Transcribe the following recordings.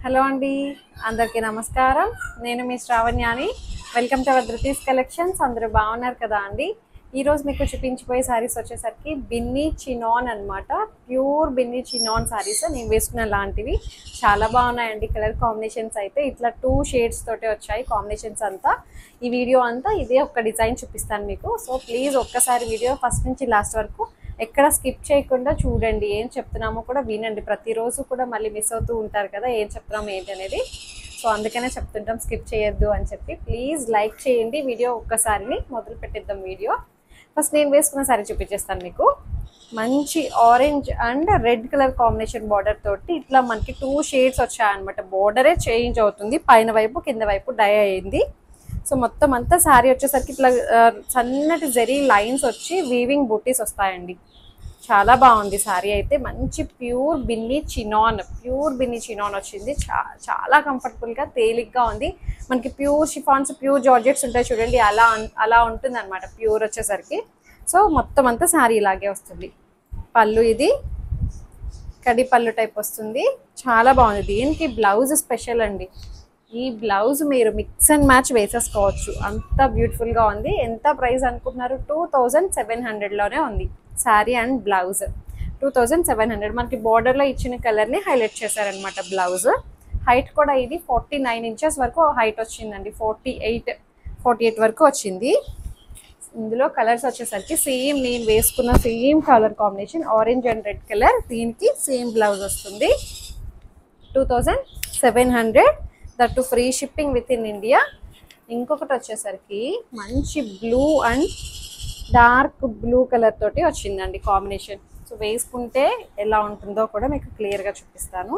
Hello అండి అందరికీ నమస్కారం నేను మీ శ్రావణ్యాని welcome to our Dhruti's collections అందరూ బాగున్నారు కదా అండి ఈరోజు మీకు చూపించిపోయే శారీస్ వచ్చేసరికి బిన్నీ చినాన్ అన్నమాట ప్యూర్ బిన్నీ చినాన్ శారీస్ నేను వేసుకున్న లాంటివి చాలా బాగున్నాయండి కలర్ కాంబినేషన్స్ అయితే ఇట్లా టూ షేడ్స్ తోటే వచ్చాయి కాంబినేషన్స్ అంతా ఈ వీడియో అంతా ఇదే ఒక డిజైన్ చూపిస్తాను మీకు సో ప్లీజ్ ఒక్కసారి వీడియో ఫస్ట్ నుంచి లాస్ట్ వరకు ఎక్కడ స్కిప్ చేయకుండా చూడండి ఏం చెప్తున్నామో కూడా వినండి ప్రతిరోజు కూడా మళ్ళీ మిస్ అవుతూ ఉంటారు కదా ఏం చెప్తున్నాము ఏంటి అనేది సో అందుకనే చెప్తుంటాం స్కిప్ చేయొద్దు అని చెప్పి ప్లీజ్ లైక్ చేయండి వీడియో ఒక్కసారిని మొదలు పెట్టిద్దాం వీడియో ఫస్ట్ నేను వేసుకున్న సారీ చూపించేస్తాను మీకు మంచి orange and red colour combination border తోటి ఇట్లా మనకి టూ షేడ్స్ వచ్చాయన్నమాట బార్డరే చేంజ్ అవుతుంది పైన వైపు కింద వైపు డై అయింది సో మొత్తం అంతా శారీ వచ్చేసరికి ఇట్లా ఆ, సన్నటి జరీ లైన్స్ వచ్చి వీవింగ్ బుటీస్ వస్తాయండి చాలా బాగుంది శారీ అయితే మంచి pure Binny chinon pure Binny chinon వచ్చింది చా చాలా కంఫర్టబుల్గా తేలిగ్గా ఉంది మనకి ప్యూర్ షిఫాన్స్ ప్యూర్ జార్జెట్స్ ఉంటాయి చూడండి అలా అన్- అలా ఉంటుంది అనమాట ప్యూర్ వచ్చేసరికి సో మొత్తం అంతా శారీ ఇలాగే వస్తుంది పళ్ళు ఇది కడి పళ్ళు టైప్ వస్తుంది చాలా బాగుంది దీనికి బ్లౌజ్ స్పెషల్ అండి ఈ బ్లౌజ్ మీరు మిక్స్ అండ్ మ్యాచ్ వేసేసుకోవచ్చు అంత beautiful గా ఉంది ఎంత ప్రైస్ అనుకుంటున్నారు టూ థౌజండ్ సెవెన్ హండ్రెడ్లోనే ఉంది sari and blouse two thousand seven hundred మనకి border లో ఇచ్చిన కలర్ని హైలైట్ చేశారనమాట బ్లౌజ్ హైట్ కూడా ఇది ఫార్టీ నైన్ ఇంచెస్ వరకు హైట్ వచ్చిందండి ఫార్టీ ఎయిట్ ఫార్టీ ఎయిట్ వరకు వచ్చింది ఇందులో కలర్స్ వచ్చేసరికి సేమ్ నేను వేసుకున్న same colour combination orange and red colour దీనికి సేమ్ బ్లౌజ్ వస్తుంది two thousand seven hundred that too free shipping within India ఇంకొకటి వచ్చేసరికి మంచి blue and dark blue colour తోటి వచ్చిందండి కాంబినేషన్ సో వేసుకుంటే ఎలా ఉంటుందో కూడా మీకు క్లియర్గా చూపిస్తాను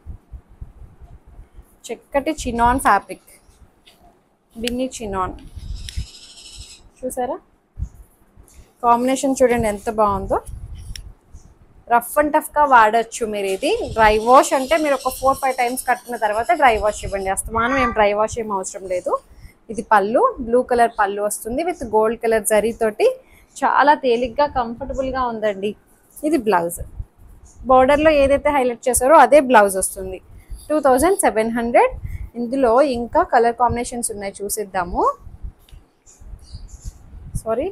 చక్కటి చినాన్ ఫ్యాబ్రిక్ బిన్ని చినాన్ చూసారా కాంబినేషన్ చూడండి ఎంత బాగుందో రఫ్ అండ్ టఫ్గా వాడచ్చు మీరు ఇది డ్రై వాష్ అంటే మీరు ఒక ఫోర్ ఫైవ్ టైమ్స్ కట్టిన తర్వాత డ్రై వాష్ ఇవ్వండి అస్తమానం ఏం డ్రై వాష్ ఏం అవసరం లేదు ఇది పళ్ళు బ్లూ కలర్ పళ్ళు వస్తుంది విత్ గోల్డ్ కలర్ జరీ తోటి చాలా తేలిగ్గా కంఫర్టబుల్గా ఉందండి ఇది బ్లౌజ్ బార్డర్లో ఏదైతే హైలైట్ చేశారో అదే బ్లౌజ్ వస్తుంది టూ థౌజండ్ సెవెన్ హండ్రెడ్ ఇందులో ఇంకా కలర్ కాంబినేషన్స్ ఉన్నాయి చూసిద్దాము సారీ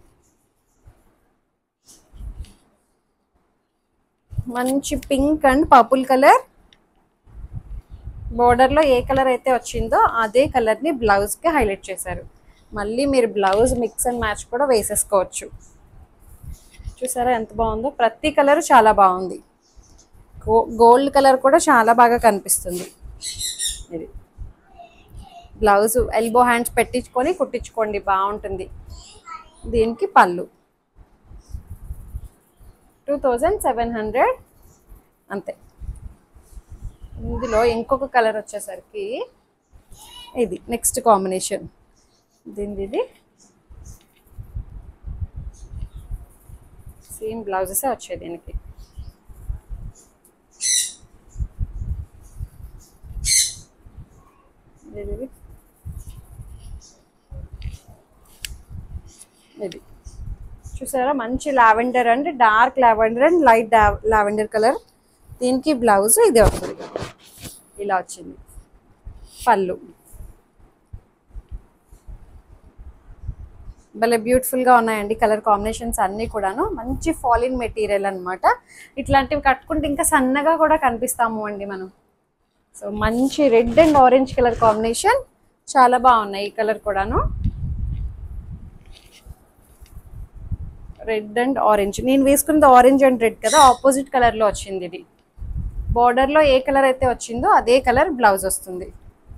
మంచి పింక్ అండ్ పర్పుల్ కలర్ బోర్డర్లో ఏ కలర్ అయితే వచ్చిందో అదే కలర్ని బ్లౌజ్కి హైలైట్ చేశారు మళ్ళీ మీరు బ్లౌజ్ మిక్స్ అండ్ మ్యాచ్ కూడా వేసేసుకోవచ్చు చూసారా ఎంత బాగుందో ప్రతి కలర్ చాలా బాగుంది గో గోల్డ్ కలర్ కూడా చాలా బాగా కనిపిస్తుంది ఇది బ్లౌజ్ ఎల్బో హ్యాండ్స్ పెట్టించుకొని కుట్టించుకోండి బాగుంటుంది దీనికి పళ్ళు టూ థౌజండ్ సెవెన్ హండ్రెడ్ అంతే ఇందులో ఇంకొక కలర్ వచ్చేసరికి ఇది నెక్స్ట్ కాంబినేషన్ దీనిది ఇది సేమ్ బ్లౌజెస్ వచ్చాయి దీనికి ఇది ఇది. ఇది చూసారా మంచి lavender and dark lavender and light lavender colour దీనికి బ్లౌజ్ ఇది వస్తుంది ఇలా వచ్చింది పళ్ళు భలే బ్యూటిఫుల్గా ఉన్నాయండి కలర్ కాంబినేషన్స్ అన్నీ కూడాను మంచి ఫాలిన్ మెటీరియల్ అన్నమాట ఇట్లాంటివి కట్టుకుంటే ఇంకా సన్నగా కూడా కనిపిస్తాము అండి మనం సో మంచి red and orange colour combination చాలా బాగున్నాయి ఈ కలర్ కూడాను రెడ్ అండ్ ఆరెంజ్ నేను వేసుకున్నది ఆరెంజ్ అండ్ రెడ్ కదా ఆపోజిట్ కలర్లో వచ్చింది ఇది బార్డర్లో ఏ కలర్ అయితే వచ్చిందో అదే కలర్ బ్లౌజ్ వస్తుంది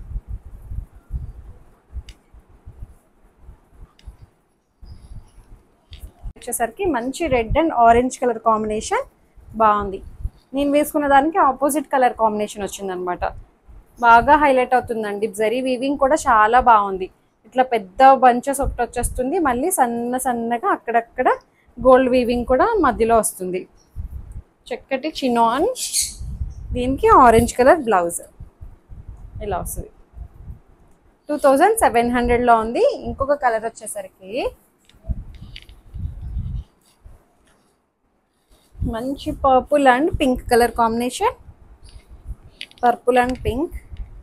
వచ్చేసరికి మంచి red and orange colour combination బాగుంది నేను వేసుకున్న దానికి ఆపోజిట్ కలర్ కాంబినేషన్ వచ్చిందనమాట బాగా హైలైట్ అవుతుందండి జరీ వీవింగ్ కూడా చాలా బాగుంది ఇట్లా పెద్ద బంచెస్ ఒకటి వచ్చేస్తుంది మళ్ళీ సన్న సన్నగా అక్కడక్కడ గోల్డ్ వీవింగ్ కూడా మధ్యలో వస్తుంది చక్కటి చినాన్ దీనికి ఆరెంజ్ కలర్ బ్లౌజ్ ఇలా వస్తుంది టూ థౌజండ్ సెవెన్ హండ్రెడ్లో ఉంది ఇంకొక కలర్ వచ్చేసరికి మంచి purple and pink colour combination purple and pink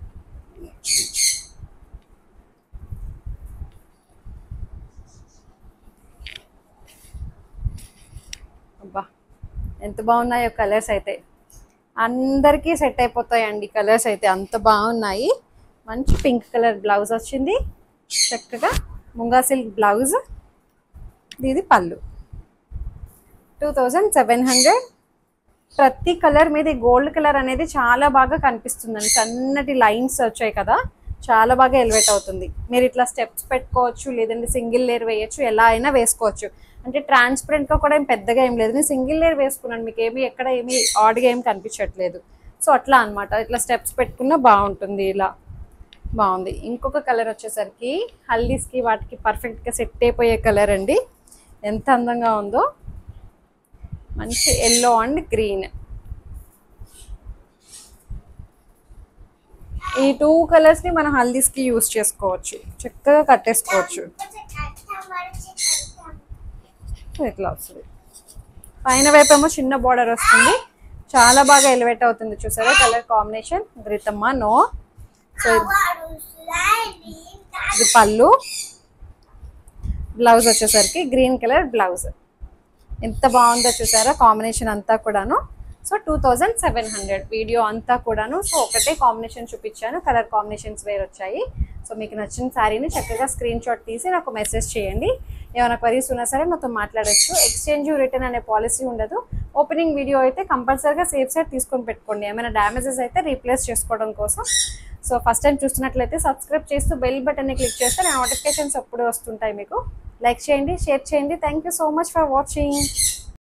అబ్బా ఎంత బాగున్నాయో కలర్స్ అయితే అందరికీ సెట్ అయిపోతాయండి కలర్స్ అయితే అంత బాగున్నాయి మంచి పింక్ కలర్ బ్లౌజ్ వచ్చింది చక్కగా ముంగా సిల్క్ బ్లౌజ్ ఇది పళ్ళు టూ థౌజండ్ సెవెన్ హండ్రెడ్ ప్రతి కలర్ మీద గోల్డ్ కలర్ అనేది చాలా బాగా కనిపిస్తుందండి సన్నటి లైన్స్ వచ్చాయి కదా చాలా బాగా ఎలివేట్ అవుతుంది మీరు ఇట్లా స్టెప్స్ పెట్టుకోవచ్చు లేదంటే సింగిల్ లేయర్ వేయచ్చు ఎలా అయినా వేసుకోవచ్చు అంటే ట్రాన్స్పరెంట్గా కూడా ఏం పెద్దగా ఏం లేదు నేను సింగిల్ లేయర్ వేసుకున్నాను మీకు ఏమి ఎక్కడ ఏమి ఆడ్గా ఏం కనిపించట్లేదు సో అట్లా అన్నమాట ఇట్లా స్టెప్స్ పెట్టుకున్నా బాగుంటుంది ఇలా బాగుంది ఇంకొక కలర్ వచ్చేసరికి హల్దీస్కి వాటికి పర్ఫెక్ట్గా సెట్ అయిపోయే కలర్ అండి ఎంత అందంగా ఉందో మంచి ఎల్లో అండ్ గ్రీన్ ఈ టూ కలర్స్ ని మనం హల్దీస్ కి యూస్ చేసుకోవచ్చు చక్కగా కట్టేసుకోవచ్చు ఇట్లా వస్తుంది పైన వైపు ఏమో చిన్న బార్డర్ వస్తుంది చాలా బాగా ఎలివేట్ అవుతుంది చూసారా కలర్ కాంబినేషన్ గ్రితమ్మ నో సో ఇది పళ్ళు బ్లౌజ్ వచ్చేసరికి గ్రీన్ కలర్ బ్లౌజ్ ఎంత బాగుందో చూసారా కాంబినేషన్ అంతా కూడాను so two thousand seven hundred video అంతా కూడాను సో ఒకటే కాంబినేషన్ చూపించాను కలర్ కాంబినేషన్స్ వేరు వచ్చాయి సో మీకు నచ్చిన శారీని చక్కగా స్క్రీన్ షాట్ తీసి నాకు మెసేజ్ చేయండి ఏమైనా క్వరీస్ ఉన్నా సరే నాతో మాట్లాడొచ్చు ఎక్స్చేంజ్ రిటర్న్ అనే పాలసీ ఉండదు ఓపెనింగ్ వీడియో అయితే కంపల్సరీగా సేఫ్ సైడ్ తీసుకొని పెట్టుకోండి ఏమైనా డ్యామేజెస్ అయితే రీప్లేస్ చేసుకోవడం కోసం సో ఫస్ట్ టైం చూస్తున్నట్లయితే సబ్స్క్రైబ్ చేస్తూ బెల్ బటన్ని క్లిక్ చేస్తే నా నోటిఫికేషన్స్ ఎప్పుడు వస్తుంటాయి మీకు లైక్ చేయండి షేర్ చేయండి thank you so much for watching